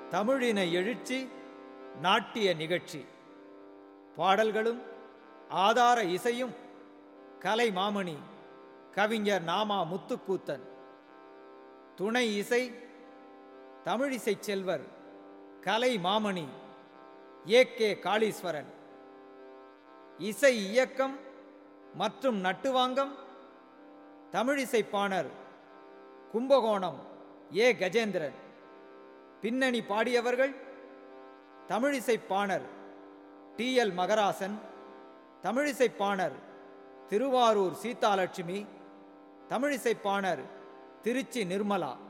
தமிழின எழுச்சி நாட்டிய நிகழ்ச்சி பாடல்களும் ஆதார இசையும் கலை மாமணி கவிஞர் நாமா முத்துக்கூத்தன் துணை இசை தமிழிசை செல்வர் கலை மாமணி ஏ கே காளீஸ்வரன் இசை இயக்கம் மற்றும் நட்டுவாங்கம் தமிழிசைப்பாணர் கும்பகோணம் ஏ கஜேந்திரன் பின்னணி பாடியவர்கள் தமிழிசைப்பாணர் டி எல் மகராசன் தமிழிசைப்பாணர் திருவாரூர் சீதாலட்சுமி தமிழிசைப்பாணர் திருச்சி நிர்மலா